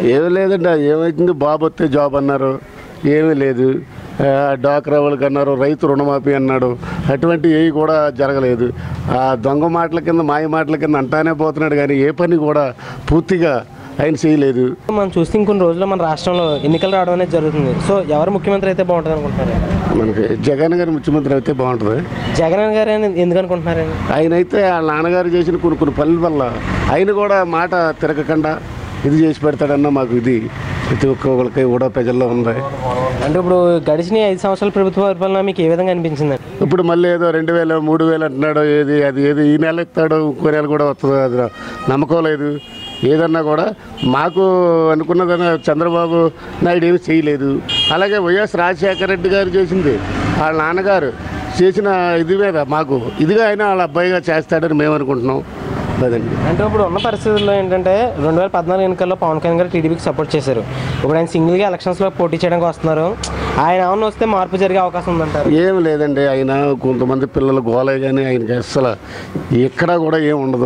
ఏమీ లేదండి అది ఏమైతుంది బాబు వస్తే జాబ్ అన్నారు ఏమీ లేదు ఆ, డాక్రా వాళ్ళకి అన్నారు రైతు రుణమాఫీ అన్నాడు అటువంటి ఏవి కూడా జరగలేదు ఆ దొంగ మాటల కింద మాయ మాటల కింద అంటానే పోతున్నాడు కానీ ఏ పని కూడా పూర్తిగా ఆయన చేయలేదు మనం చూస్తే ఇంకొన్ని రోజుల్లో మన రాష్ట్రంలో ఎన్నికలు రావడం అనేది జరుగుతుంది సో ఎవరు ముఖ్యమంత్రి అయితే బాగుంటుంది అనుకుంటున్నారు మనకి జగన్ గారి ముఖ్యమంత్రి అయితే బాగుంటుంది జగన్ గారు అని ఎందుకు అనుకుంటున్నారండి ఆయన అయితే వాళ్ళ నాన్నగారు చేసిన కొన్ని కొన్ని పనుల వల్ల ఆయన కూడా మాట తిరగకుండా ఇది చేసి పెడతాడన్న మాకు ఇది ప్రతి ఒక్కరికి కూడా ప్రజల్లో ఉంది అంటే ఇప్పుడు గడిచిన ఐదు సంవత్సరాల ప్రభుత్వ పరిపాలన మీకు ఏ విధంగా అనిపించింది ఇప్పుడు మళ్ళీ ఏదో రెండు వేలు మూడు వేలు అంటున్నాడు ఏది అది ఏది ఈ నెల ఇస్తాడు ఇంకో నెల కూడా వస్తుంది అది నమ్మకం లేదు ఏదన్నా కూడా మాకు అనుకున్నదన్న చంద్రబాబు నాయుడు ఏమి చేయలేదు అలాగే వైఎస్ రాజశేఖర రెడ్డి గారు చేసింది వాళ్ళ నాన్నగారు చేసిన ఇది మీద మాకు ఇదిగా అయినా వాళ్ళ అబ్బాయిగా చేస్తాడని మేము అనుకుంటున్నాం అదండి అంటే ఇప్పుడు ఉన్న పరిస్థితుల్లో ఏంటంటే రెండు వేల పద్నాలుగు ఎన్నికల్లో పవన్ కళ్యాణ్ గారు టీడీపీకి సపోర్ట్ చేశారు ఇప్పుడు ఆయన సింగిల్గా ఎలక్షన్స్లో పోటీ చేయడానికి వస్తున్నారు ఆయన ఏమన్నా వస్తే మార్పు జరిగే అవకాశం ఉందంటారు ఏం లేదండి ఆయన కొంతమంది పిల్లలు గోలే కానీ ఆయనకి అస్సలు ఎక్కడా కూడా ఏం ఉండదు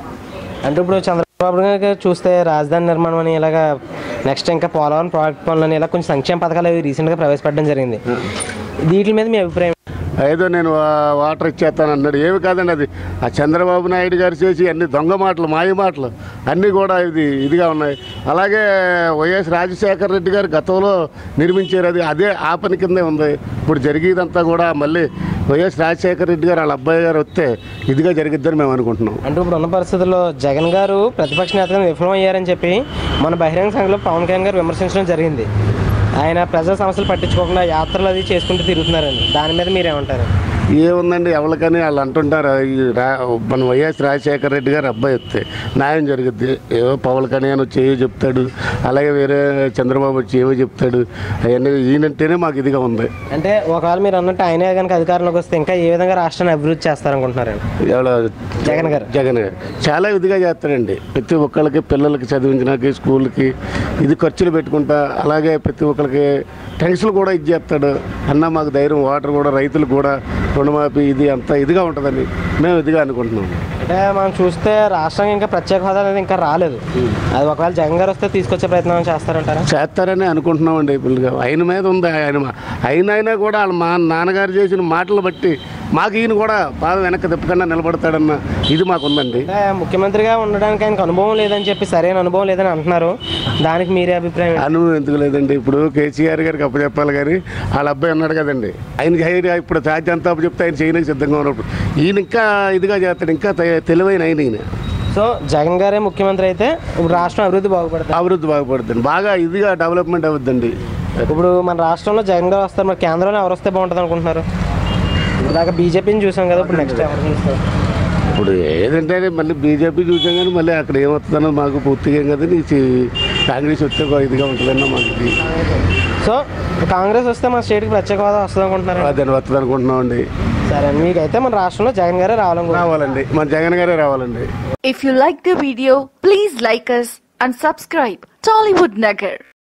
అంటే ఇప్పుడు చంద్రబాబు గారు చూస్తే రాజధాని నిర్మాణం అని ఇలాగా నెక్స్ట్ ఇంకా పోలవరం ప్రాజెక్ట్ పనులని ఇలా కొంచెం సంక్షేమ పథకాలు అవి రీసెంట్గా ప్రవేశపెట్టడం జరిగింది వీటి మీద మీ అభిప్రాయం ఏదో నేను వా- వాటర్ ఇచ్చేస్తాను అన్నాడు ఏమి కాదండి అది ఆ చంద్రబాబు నాయుడు గారు చేసి అన్ని దొంగ మాటలు మాయ మాటలు అన్నీ కూడా ఇది ఇదిగా ఉన్నాయి అలాగే వైఎస్ రాజశేఖర రెడ్డి గారు గతంలో నిర్మించారు అది అదే ఆ పని కిందే ఉంది ఇప్పుడు జరిగేదంతా కూడా మళ్ళీ వైఎస్ రాజశేఖర రెడ్డి గారు వాళ్ళ అబ్బాయి గారు వస్తే ఇదిగా జరిగిద్దని మేము అనుకుంటున్నాం అంటే ఇప్పుడు ఉన్న పరిస్థితుల్లో జగన్ గారు ప్రతిపక్ష నేతగా విఫలం అయ్యారని చెప్పి మన బహిరంగ సభలో పవన్ కళ్యాణ్ గారు విమర్శించడం జరిగింది ఆయన ప్రజల సమస్యలు పట్టించుకోకుండా యాత్రలు అది చేసుకుంటూ తిరుగుతున్నారండి దాని మీద మీరేమంటారు ఏముందండి ఎవరికని వాళ్ళు అంటుంటారు ఈ రా మన వైఎస్ రాజశేఖర రెడ్డి గారు అబ్బాయి వస్తే న్యాయం జరుగుద్ది ఏవో పవన్ కళ్యాణ్ వచ్చి ఏవో చెప్తాడు అలాగే వేరే చంద్రబాబు వచ్చి ఏవో చెప్తాడు అవన్నీ ఈయనంటేనే మాకు ఇదిగా ఉంది అంటే ఒకవేళ మీరు అన్నట్టు ఆయనే కనుక అధికారంలోకి వస్తే ఇంకా ఏ విధంగా రాష్ట్రాన్ని అభివృద్ధి చేస్తారనుకుంటున్నారండి ఎవరో జగన్ గారు జగన్ గారు చాలా ఇదిగా చేస్తాడండి ప్రతి ఒక్కళ్ళకి పిల్లలకి చదివించడానికి స్కూల్కి ఇది ఖర్చులు పెట్టుకుంటా అలాగే ప్రతి ఒక్కరికి ట్యాంక్స్లు కూడా ఇది చేస్తాడు అన్న మాకు ధైర్యం వాటర్ కూడా రైతులకు కూడా రుణమాఫీ ఇది అంతా ఇదిగా ఉంటుందని మేము ఇదిగా అనుకుంటున్నాం అంటే మనం చూస్తే రాష్ట్రానికి ఇంకా ప్రత్యేక హోదా అనేది ఇంకా రాలేదు అది ఒకవేళ జగన్ గారు వస్తే తీసుకొచ్చే ప్రయత్నం చేస్తారంటారా చేస్తారని అనుకుంటున్నామండి పిల్లగా ఆయన మీద ఉంది ఆయన మా- ఆయన అయినా కూడా వాళ్ళ మా నాన్నగారు చేసిన మాటలు బట్టి మాకు ఈయన కూడా బాగా వెనక్కి తిప్పకుండా నిలబడతాడన్న ఇది మాకు ఉందండి అంటే ముఖ్యమంత్రిగా ఉండడానికి ఆయనకు అనుభవం లేదని చెప్పి సరైన అనుభవం లేదని అంటున్నారు దానికి మీరే అభిప్రాయం ఏంటి? అనుభవం ఎందుకు లేదండి ఇప్పుడు కేసీఆర్ గారికి అప్పచెప్పాలి కానీ వాళ్ళ అబ్బాయి ఉన్నాడు కదండి ఆయనకి హైర్ ఇప్పుడు ఛార్జ్ అంతా అప్పచెప్తే ఆయన చేయడానికి సిద్ధంగా ఉన్నప్పుడు ఈయన ఇంకా ఇదిగా చేస్తాడు ఇంకా తె- తెలివైన ఆయన ఈయన సో జగన్ గారే ముఖ్యమంత్రి అయితే ఇప్పుడు రాష్ట్రం అభివృద్ధి బాగుపడుతుంది అభివృద్ధి బాగుపడుతుంది బాగా ఇదిగా డెవలప్మెంట్ అవుద్దండి ఇప్పుడు మన రాష్ట్రంలో జగన్ గారు వస్తారు మరి కేంద్రంలో ఎవరు వస్తే బాగుంటుంది అనుకుంటున్నారు ఇప్పుడు దాకా బీజేపీని చూసాం కదా ఇప్పుడు నెక్స్ట్ ఎవరు చూస్తారు ఇప్పుడు ఏదంటే మళ్ళీ బీజేపీ చూసాం కానీ మళ్ళీ అక్కడ ఏమవుతుందన్నది మాకు పూర్తిగా ఏం కదా నీ చి- కాంగ్రెస్ వస్తే ఒక ఇదిగా ఉంటుందన్న మాకు ఇది. సో కాంగ్రెస్ వస్తే మన స్టేట్కి ప్రత్యేక హోదా వస్తుంది అనుకుంటున్నారు అదని వస్తుంది అనుకుంటున్నామండి సరే మీకైతే మన రాష్ట్రంలో జగన్ గారే రావాలనుకుంటున్నారు రావాలండి మన జగన్ గారే రావాలండి If you like the video, please like us and subscribe Tollywood Nagar.